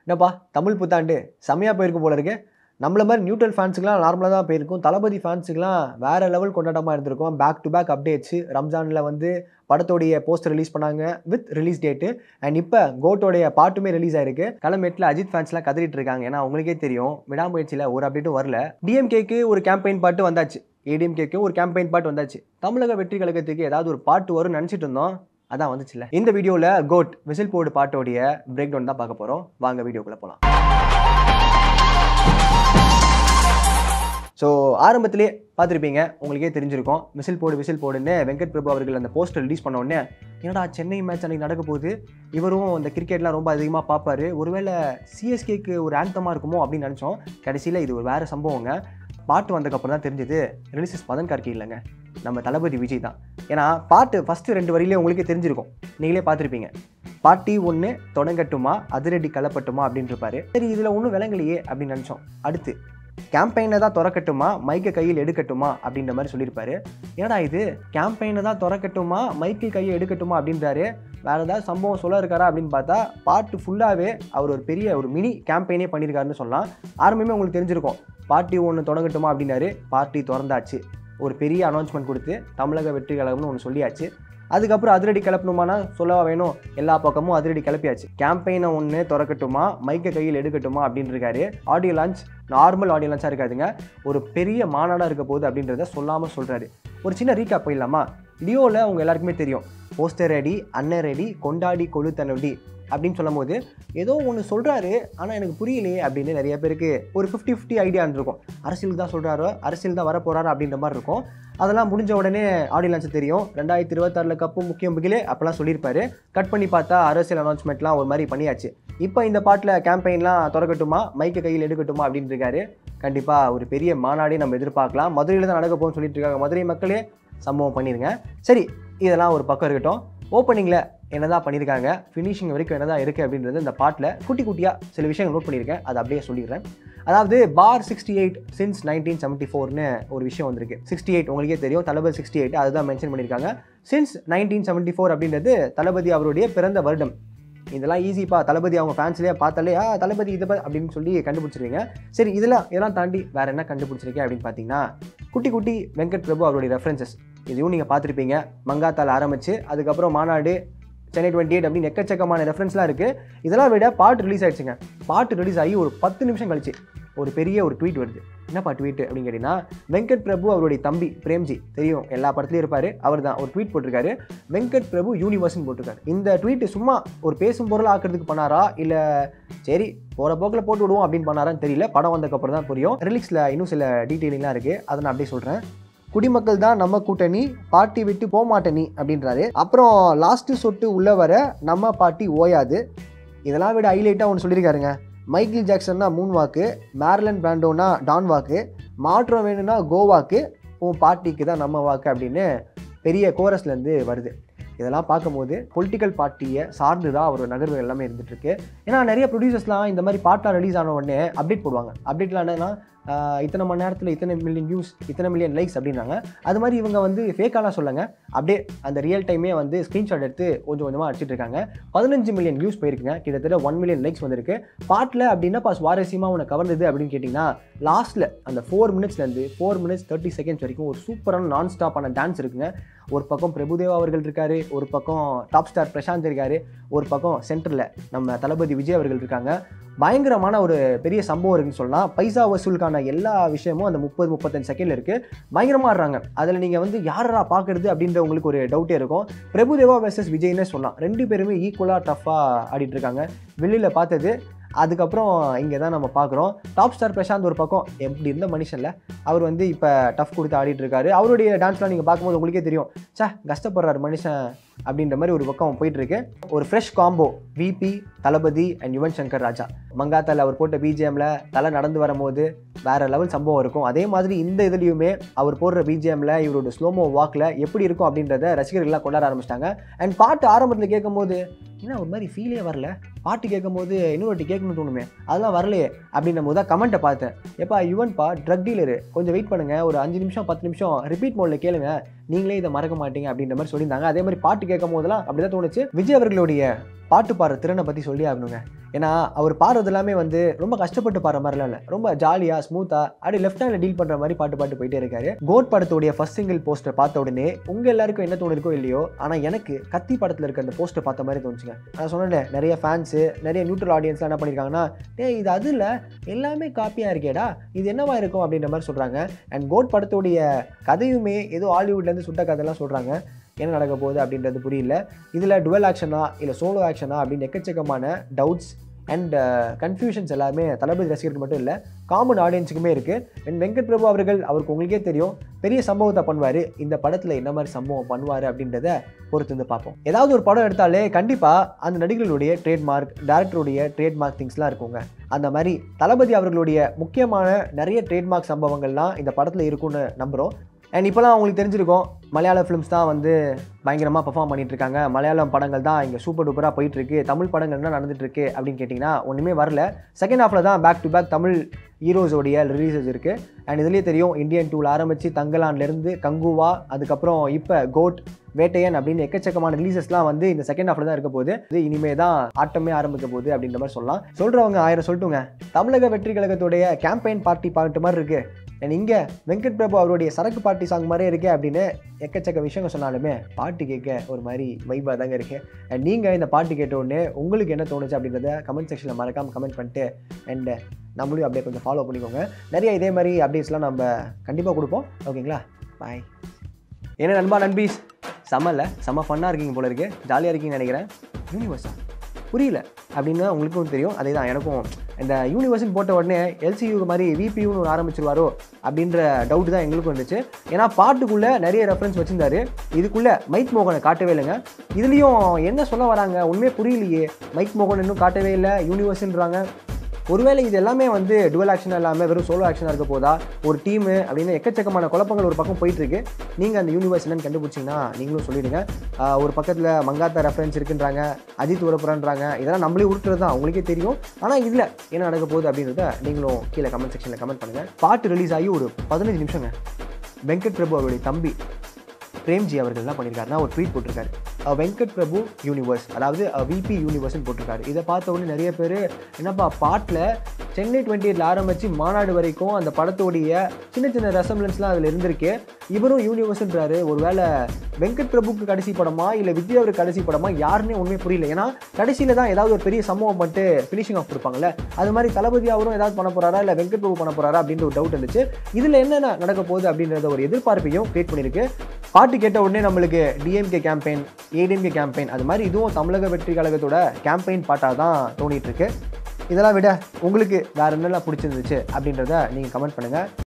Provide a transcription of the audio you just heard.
என்னப்பா தமிழ் புத்தாண்டு செம்மையாக போயிருக்கும் போல இருக்கு நம்மள மாதிரி நியூட்ரல் ஃபேன்ஸுக்குலாம் நார்மலாக தான் போயிருக்கும் தளபதி ஃபேன்ஸுக்குலாம் வேற லெவல் கொண்டாட்டமாக இருந்திருக்கும் பேக் டு பேக் அப்டேட்ஸ் ரம்ஜானில் வந்து படத்தோடைய போஸ்டர் ரிலீஸ் பண்ணாங்க வித் ரிலீஸ் டேட்டு அண்ட் இப்போ கோட்டோடைய பாட்டுமே ரிலீஸ் ஆயிருக்கு களமேட்டில் அஜித் ஃபேன்ஸ்லாம் கதறிட்டு இருக்காங்க ஏன்னா அவங்களுக்கே தெரியும் விடாமுயற்சியில் ஒரு அப்டேட்டும் வரல டிஎம்கேக்கு ஒரு கேம்பெயின் பாட்டு வந்தாச்சு ஏடிஎம்கேக்கு ஒரு கேம்பெயின் பாட்டு வந்தாச்சு தமிழக வெற்றி கழகத்துக்கு ஏதாவது ஒரு பாட்டு வரும்னு நினச்சிட்டு இருந்தோம் அதான் வந்துச்சுல இந்த வீடியோவில் கோட் விசில் போர்டு பாட்டோடைய பிரேக் டவுன் தான் பார்க்க போகிறோம் வாங்க வீடியோக்குள்ளே போகலாம் ஸோ ஆரம்பத்திலே பார்த்துருப்பீங்க உங்களுக்கே தெரிஞ்சிருக்கும் விசில் போடு விசில் போடுன்னு வெங்கட் பிரபு அவர்கள் அந்த போஸ்டர் ரிலீஸ் பண்ண உடனே என்னடா சென்னை மேட்ச் அன்னைக்கு நடக்க போகுது இவரும் இந்த கிரிக்கெட்லாம் ரொம்ப அதிகமாக பார்ப்பாரு ஒருவேளை சிஎஸ்கேக்கு ஒரு ஆந்தமாக இருக்குமோ அப்படின்னு நினச்சோம் கடைசியில் இது ஒரு வேறு சம்பவங்க பாட்டு வந்ததுக்கப்புறம் தான் தெரிஞ்சது ரிலீசஸ் மதன் கார்கி இல்லைங்க நம்ம தளபதி விஜய் தான் ஏன்னா பாட்டு ஃபஸ்ட்டு ரெண்டு வரியிலே உங்களுக்கே தெரிஞ்சிருக்கும் நீங்களே பார்த்துருப்பீங்க பாட்டி ஒன்று தொடங்கட்டுமா அதிரடி கலப்பட்டுமா அப்படின்னு இருப்பாரு சரி இதில் ஒன்றும் விளங்கலையே அப்படின்னு நினச்சோம் அடுத்து கேம்பெயினை தான் திறக்கட்டுமா மைக்கை கையில் எடுக்கட்டுமா அப்படின்ற மாதிரி சொல்லியிருப்பாரு ஏடா இது கேம்பெயினை தான் திறக்கட்டுமா மைக்கை கையை எடுக்கட்டுமா அப்படின்றாரு வேறு ஏதாவது சம்பவம் சொல்ல இருக்காரா அப்படின்னு பார்த்தா பாட்டு ஃபுல்லாகவே அவர் ஒரு பெரிய ஒரு மினி கேம்பெயினே பண்ணியிருக்காருன்னு சொல்லலாம் ஆரம்பமே உங்களுக்கு தெரிஞ்சிருக்கும் பார்ட்டி ஒன்று தொடங்கட்டுமா அப்படின்னாரு பார்ட்டி திறந்தாச்சு ஒரு பெரிய அனௌன்ஸ்மெண்ட் கொடுத்து தமிழக வெற்றி கழகம்னு ஒன்று சொல்லியாச்சு அதுக்கப்புறம் அதிரடி கிளப்பணுமானா சொல்லவா வேணும் எல்லா பக்கமும் அதிரடி கிளப்பியாச்சு கேம்பெயினை ஒன்று திறக்கட்டுமா மைக்கை கையில் எடுக்கட்டுமா அப்படின்னு இருக்காரு ஆடியோ லான்ச் நார்மல் ஆடியோ லான்ச்சாக இருக்காதுங்க ஒரு பெரிய மாநாடாக இருக்க போகுது அப்படின்றத சொல்லாமல் சொல்கிறாரு ஒரு சின்ன ரீகேப் போயிடலாமா லியோவில் அவங்க எல்லாருக்குமே தெரியும் போஸ்டர் ரெடி அண்ணன் ரெடி கொண்டாடி கொழுத்தனடி அப்படின்னு சொல்லும் போது ஏதோ ஒன்று சொல்கிறாரு ஆனால் எனக்கு புரியலையே அப்படின்னு நிறைய பேருக்கு ஒரு ஃபிஃப்டி ஃபிஃப்டி ஐடியா இருந்திருக்கும் அரசியல் தான் சொல்கிறாரோ அரசியல் தான் வரப்போகிறாரு அப்படின்ற மாதிரி இருக்கும் அதெல்லாம் முடிஞ்ச உடனே ஆடியோ லான்ச் தெரியும் ரெண்டாயிரத்தி இருபத்தாறில் கப்பு முக்கியம் பிகிலே அப்போல்லாம் சொல்லியிருப்பாரு கட் பண்ணி பார்த்தா அரசியல் அனௌன்ஸ்மெண்ட்லாம் ஒரு மாதிரி பண்ணியாச்சு இப்போ இந்த பாட்டில் கேம்பெயின்லாம் திறக்கட்டுமா மைக்கை கையில் எடுக்கட்டுமா அப்படின்னு இருக்காரு கண்டிப்பாக ஒரு பெரிய மாநாடே நம்ம எதிர்பார்க்கலாம் மதுரையில் தான் நடக்க போகும்னு சொல்லிட்டு இருக்காங்க மதுரை மக்களே சம்பவம் பண்ணிடுங்க சரி இதெல்லாம் ஒரு பக்கம் இருக்கட்டும் ஓப்பனிங்கில் என்னதான் பண்ணியிருக்காங்க ஃபினிஷிங் வரைக்கும் என்னதான் இருக்குது அப்படின்றது இந்த பாட்டில் குட்டி குட்டியாக சில விஷயங்கள் நோட் பண்ணியிருக்கேன் அதை அப்படியே சொல்லிடுறேன் அதாவது for sixty eight since nineteen seventy ஃபோர்னு ஒரு விஷயம் வந்திருக்கு சிக்ஸ்டி எயிட் உங்களுக்கே தெரியும் தளபதி சிக்ஸ்டி எயிட் அதுதான் மென்ஷன் பண்ணியிருக்காங்க சின்ஸ் நைன்டீன் செவன்ட்டி ஃபோர் அப்படின்றது தளபதி அவருடைய பிறந்த வருடம் இதெல்லாம் ஈஸிப்பா தளபதி அவங்க ஃபேன்ஸ்லேயே பார்த்தாலே ஆ தளபதி இதை ப- அப்படின்னு சொல்லி கண்டுபிடிச்சிருவீங்க சரி இதெல்லாம் இதெல்லாம் தாண்டி வேறு என்ன கண்டுபிடிச்சிருக்கேன் அப்படின்னு பார்த்தீங்கன்னா குட்டி குட்டி வெங்கட் பிரபு அவருடைய ரெஃபரன்சஸ் இதையும் நீங்கள் பார்த்துருப்பீங்க மங்காத்தால் ஆரம்பிச்சு அதுக்கப்புறம் மாநாடு சென்னை டுவெண்ட்டி எயிட் அப்படின்னு எக்கச்சக்கமான ரெஃபரன்ஸ்லாம் இருக்குது இதெல்லாம் விட பாட்டு ரிலீஸ் ஆயிடுச்சுங்க பாட்டு ரிலீஸ் ஆகி ஒரு பத்து நிமிஷம் கழிச்சு ஒரு பெரிய ஒரு ட்வீட் வருது என்னப்பா ட்வீட் அப்படின்னு கேட்டிங்கன்னா வெங்கட் பிரபு அவருடைய தம்பி பிரேம்ஜி தெரியும் எல்லா படத்துலையும் இருப்பார் அவர் தான் ஒரு ட்வீட் போட்டிருக்காரு வெங்கட் பிரபு யூனிவர்ஸ்னு போட்டிருக்காரு இந்த ட்வீட் சும்மா ஒரு பேசும் பொருள் ஆக்கிறதுக்கு பண்ணாரா இல்லை சரி போகிற போக்கில் போட்டு விடுவோம் அப்படின்னு பண்ணாரான்னு தெரியல படம் வந்ததுக்கப்புறம் தான் புரியும் ரிலீக்ஸில் இன்னும் சில டீட்டெயிலிங்லாம் இருக்குது அதை நான் அப்படியே சொல்கிறேன் குடிமக்கள் தான் நம்ம கூட்டணி பாட்டி விட்டு போக மாட்டேனி அப்படின்றாரு அப்புறம் லாஸ்ட்டு சொட்டு உள்ள வர நம்ம பாட்டி ஓயாது இதெல்லாம் விட ஹைலைட்டாக ஒன்று சொல்லியிருக்காருங்க மைக்கேல் ஜாக்சன்னா மூணு வாக்கு மேர்லன் பிராண்டோனா டான் வாக்கு மாற்றம் வேணும்னா கோவாக்கு உன் பாட்டிக்கு தான் நம்ம வாக்கு அப்படின்னு பெரிய கோரஸ்லேருந்து வருது இதெல்லாம் பார்க்கும்போது பொலிட்டிக்கல் பார்ட்டியை சார்ந்து தான் அவர் நகர்வு எல்லாமே இருந்துட்டு இருக்கு ஏன்னா நிறைய ப்ரொடியூசர்ஸ்லாம் இந்த மாதிரி பாட்டாக ரிலீஸ் ஆன உடனே அப்டேட் போடுவாங்க அப்டேட்லாம் என்னன்னா ஆஹ் இத்தனை மணி நேரத்தில் இத்தனை மில்லியன் வியூஸ் இத்தனை மில்லியன் லைக்ஸ் அப்படின்னாங்க அது மாதிரி இவங்க வந்து ஃபேக்காலாம் சொல்லுங்க அப்படியே அந்த ரியல் டைமே வந்து ஸ்க்ரீன்ஷாட் எடுத்து கொஞ்சம் கொஞ்சமாக அடிச்சிட்டு இருக்காங்க பதினஞ்சு மில்லியன் வியூஸ் போயிருக்குங்க கிட்டத்தட்ட ஒன் மில்லியன் லைக்ஸ் வந்திருக்கு பாட்டில் அப்படின்னா சுவாரஸ்யமாக உனக்கு கவர்ந்தது அப்படின்னு கேட்டிங்கன்னா லாஸ்ட்டில் அந்த ஃபோர் மினிட்ஸ்லேருந்து ஃபோர் மினிட்ஸ் தேர்ட்டி செகண்ட்ஸ் வரைக்கும் ஒரு சூப்பரான நான் ஸ்டாப்பான டான்ஸ் இருக்குங்க ஒரு பக்கம் பிரபுதேவா அவர்கள் இருக்காரு ஒரு பக்கம் டாப் ஸ்டார் பிரசாந்த் இருக்காரு ஒரு பக்கம் சென்டரில் நம்ம தளபதி விஜய் அவர்கள் இருக்காங்க பயங்கரமான ஒரு பெரிய சம்பவம் இருக்குன்னு சொல்லலாம் பைசா வசூலுக்கான எல்லா விஷயமும் அந்த முப்பது முப்பத்தஞ்சு செகண்ட்ல இருக்கு பயங்கரமா ஆடுறாங்க அதில் நீங்கள் வந்து யாரா பார்க்கறது அப்படின்ற உங்களுக்கு ஒரு டவுட்டே இருக்கும் பிரபுதேவா வெர்சஸ் விஜய்னே சொல்லலாம் ரெண்டு பேருமே ஈக்குவலாக டஃப்பாக ஆடிட்டு இருக்காங்க வெளியில் பார்த்தது அதுக்கப்புறம் இங்கே தான் நம்ம பார்க்குறோம் டாப் ஸ்டார் பிரசாந்த் ஒரு பக்கம் எப்படி இருந்த மனுஷன்ல அவர் வந்து இப்போ டஃப் கொடுத்து ஆடிட்டு இருக்காரு அவருடைய டான்ஸ்லாம் நீங்கள் பார்க்கும்போது உங்களுக்கே தெரியும் சே கஷ்டப்படுறாரு மனுஷன் அப்படின்ற மாதிரி ஒரு பக்கம் போயிட்டு இருக்கு ஒரு fresh combo VP Thalapathy and Yuvan Shankar Raja மங்காத்தால் அவர் போட்ட பிஜிஎம்ல தலை நடந்து வரும்போது வேற லெவல் சம்பவம் இருக்கும் அதே மாதிரி இந்த இதுலேயுமே அவர் போடுற பிஜிஎம்ல இவரோட ஸ்லோமோ வாக்கில் எப்படி இருக்கும் அப்படின்றத ரசிகர்கள்லாம் கொண்டாட ஆரம்பிச்சிட்டாங்க அண்ட் பாட்டு ஆரம்பத்தில் கேட்கும்போது என்ன ஒரு மாதிரி ஃபீலே வரல பாட்டு கேட்கும்போது இன்னொரு வாட்டி கேட்கணும்னு தோணுமே அதெல்லாம் வரலையே அப்படின்னும் போது தான் கமெண்ட்டை பார்த்தேன் எப்பா யுவன்பா ட்ரக் டீலரு கொஞ்சம் வெயிட் பண்ணுங்க ஒரு அஞ்சு நிமிஷம் பத்து நிமிஷம் ரிப்பீட் மோடில் கேளுங்க நீங்களே இதை மறக்க மாட்டீங்க அப்படின்ற மாதிரி சொல்லியிருந்தாங்க அதே மாதிரி பாட்டு கேட்கும் போதெல்லாம் அப்படி தான் தோணுச்சு விஜய் அவர்களுடைய பாட்டு பாடுற திறனை பற்றி சொல்லி ஆகணுங்க ஏன்னா அவர் பாடுறது எல்லாமே வந்து ரொம்ப கஷ்டப்பட்டு பாடுற மாதிரிலாம் இல்லை ரொம்ப ஜாலியாக ஸ்மூத்தாக அப்படி லெஃப்ட் ஹேண்டில் டீல் பண்ணுற மாதிரி பாட்டு பாட்டு போயிட்டே இருக்காரு கோட் படத்துடைய ஃபர்ஸ்ட் சிங்கிள் போஸ்டர் பார்த்த உடனே உங்கள் எல்லாருக்கும் என்ன தோணுருக்கோ இல்லையோ ஆனால் எனக்கு கத்தி படத்தில் இருக்க அந்த போஸ்டர் பார்த்த மாதிரி தோணுச்சுங்க நான் சொன்னேன் நிறைய ஃபேன்ஸு நிறைய நியூட்ரல் ஆடியன்ஸ்லாம் என்ன பண்ணியிருக்காங்கன்னா டேய் இது அது இல்லை எல்லாமே காப்பியாக இருக்கேடா இது என்னவா இருக்கும் அப்படின்ற மாதிரி சொல்கிறாங்க அண்ட் கோட் படத்துடைய கதையுமே ஏதோ ஹாலிவுட்லேருந்து சுட்ட கதைலாம் சொல்கிறாங்க என்ன நடக்க போகுது அப்படின்றது புரியல இதில் டுவெல் ஆக்ஷனா இல்லை சோலோ ஆக்ஷனா அப்படின்னு எக்கச்சக்கமான டவுட்ஸ் அண்ட் கன்ஃபியூஷன்ஸ் எல்லாமே தளபதி ரசிகருக்கு மட்டும் இல்லை காமன் ஆடியன்ஸுக்குமே இருக்குது அண்ட் வெங்கட் பிரபு அவர்கள் அவருக்கு உங்களுக்கே தெரியும் பெரிய சம்பவத்தை பண்ணுவார் இந்த படத்தில் என்ன மாதிரி சம்பவம் பண்ணுவார் அப்படின்றத பொறுத்து வந்து பார்ப்போம் ஏதாவது ஒரு படம் எடுத்தாலே கண்டிப்பாக அந்த நடிகர்களுடைய ட்ரேட்மார்க் டேரக்டருடைய ட்ரேட்மார்க் திங்ஸ்லாம் இருக்குங்க அந்த மாதிரி தளபதி அவர்களுடைய முக்கியமான நிறைய ட்ரேட்மார்க் சம்பவங்கள்லாம் இந்த படத்தில் இருக்கும்னு நம்புகிறோம் அண்ட் இப்போலாம் உங்களுக்கு தெரிஞ்சிருக்கும் மலையாள ஃபிலிம்ஸ் தான் வந்து பயங்கரமாக பெர்ஃபார்ம் பண்ணிட்டு இருக்காங்க மலையாளம் படங்கள் தான் இங்கே சூப்பர் டூப்பராக போயிட்டு இருக்கு தமிழ் படங்கள் என்ன நடந்துட்டு இருக்கு அப்படின்னு கேட்டிங்கன்னா ஒன்றுமே வரல செகண்ட் ஹாஃபில் தான் பேக் டு பேக் தமிழ் ஹீரோஸோடைய ரிலீசஸ் இருக்குது அண்ட் இதுலேயே தெரியும் இந்தியன் டூவில் ஆரம்பித்து தங்கலான்லேருந்து கங்குவா அதுக்கப்புறம் இப்போ கோட் வேட்டையன் அப்படின்னு எக்கச்சக்கமான ரிலீசஸ்லாம் வந்து இந்த செகண்ட் ஹாஃபில் தான் இருக்க போகுது இது இனிமே தான் ஆட்டமே ஆரம்பிக்க போகுது அப்படின்ற மாதிரி சொல்லலாம் சொல்கிறவங்க ஆயிரம் சொல்லட்டுங்க தமிழக வெற்றி கழகத்துடைய கேம்பெயின் பார்ட்டி பாட்டு மாதிரி இருக்கு அண்ட் இங்கே வெங்கட் பிரபு அவருடைய சரக்கு பார்ட்டி சாங் மாதிரியே இருக்கே அப்படின்னு எக்கச்சக்க விஷயங்கள் சொன்னாலுமே பாட்டு கேட்க ஒரு மாதிரி வைபாக தாங்க இருக்கு அண்ட் நீங்கள் இந்த பாட்டு கேட்ட உடனே உங்களுக்கு என்ன தோணுச்சு அப்படின்றத கமெண்ட் செக்ஷனில் மறக்காமல் கமெண்ட் பண்ணிட்டு அண்ட் நம்மளையும் அப்படியே கொஞ்சம் ஃபாலோ பண்ணிக்கோங்க நிறைய இதே மாதிரி அப்டேட்ஸ்லாம் நம்ம கண்டிப்பாக கொடுப்போம் ஓகேங்களா பாய் என்ன நண்பா நண்பீஸ் செம்மல்ல செம்ம ஃபன்னாக இருக்கீங்க போல இருக்கு ஜாலியாக இருக்கீங்கன்னு நினைக்கிறேன் யூனிவர்ஸா புரியல அப்படின்னு உங்களுக்கும் தெரியும் அதே தான் எனக்கும் இந்த யூனிவர்ஸ்னு போட்ட உடனே எல்சியூ மாதிரி விபியூன்னு ஒரு ஆரம்பிச்சிருவாரோ அப்படின்ற டவுட் தான் எங்களுக்கும் இருந்துச்சு ஏன்னா பாட்டுக்குள்ளே நிறைய ரெஃபரன்ஸ் வச்சிருந்தாரு இதுக்குள்ளே மைக் மோகனை காட்டவே இல்லைங்க இதுலேயும் என்ன சொல்ல வராங்க உண்மையே புரியலையே மைக் மோகன் இன்னும் காட்டவே இல்லை யூனிவர்ஸ்ன்றாங்க ஒருவேளை இது எல்லாமே வந்து டுவல் ஆக்ஷன் இல்லாமல் வெறும் சோலோ ஆக்ஷனாக இருக்க போதா ஒரு டீமு அப்படின்னு எக்கச்சக்கமான குழப்பங்கள் ஒரு பக்கம் போயிட்டு இருக்கு நீங்கள் அந்த யூனிவர்ஸ் என்னன்னு கண்டுபிடிச்சிங்கன்னா நீங்களும் சொல்லிடுங்க ஆஹ் ஒரு பக்கத்தில் மங்காத்தா ரெஃபரன்ஸ் இருக்குன்றாங்க அஜித் உரப்புறான்றாங்க இதெல்லாம் நம்மளே உருட்டுறது தான் உங்களுக்கே தெரியும் ஆனால் இதில் என்ன நடக்க போகுது அப்படின்றத நீங்களும் கீழே கமெண்ட் செக்ஷனில் கமெண்ட் பண்ணுங்கள் பாட்டு ரிலீஸ் ஆகி ஒரு பதினஞ்சு நிமிஷங்க வெங்கட் பிரபு அவருடைய தம்பி பிரேம்ஜி அவர்கள் என்ன பண்ணியிருக்காருன்னா ஒரு ட்வீட் போட்டிருக்காரு அ வெங்கட் பிரபு யூனிவர்ஸ் அதாவது விபி யூனிவர்ஸ்னு போட்டிருக்காரு இதை பார்த்த உடனே நிறைய பேர் என்னப்பா பாட்டில் சென்னை டுவெண்ட்டி எயிட்டில் ஆரம்பித்து மாநாடு வரைக்கும் அந்த படத்தோடைய சின்ன சின்ன ரெசம்பிளன்ஸ்லாம் அதில் இருந்திருக்கு இவரும் யூனிவர்ஸ்ன்றாரு ஒருவேளை வெங்கட் பிரபுக்கு கடைசி படமா இல்லை விஜய் அவருக்கு கடைசி படமா யாருன்னே உண்மையே புரியல ஏன்னா கடைசியில் தான் ஏதாவது ஒரு பெரிய சம்பவம் பண்ணிட்டு ஃபினிஷிங் ஆஃப் கொடுப்பாங்கல்ல அது மாதிரி தளபதி அவரும் ஏதாவது பண்ண போறாரா இல்லை வெங்கட் பிரபு பண்ண போறாரா அப்படின்ற ஒரு டவுட் இருந்துச்சு இதில் என்னென்ன நடக்க போகுது அப்படின்றத ஒரு எதிர்பார்ப்பையும் கிரியேட் பண்ணியிருக்கு பாட்டு கேட்ட உடனே நம்மளுக்கு டிஎம்கே கேம்பெயின் ஏடிஎம்கே கேம்பெயின் அது மாதிரி இதுவும் தமிழக வெற்றி கழகத்தோட கேம்பெயின் பாட்டாக தான் தோணிட்டு இருக்கு இதெல்லாம் விட உங்களுக்கு வேற என்னெல்லாம் பிடிச்சிருந்துச்சு அப்படின்றத நீங்கள் கமெண்ட் பண்ணுங்கள்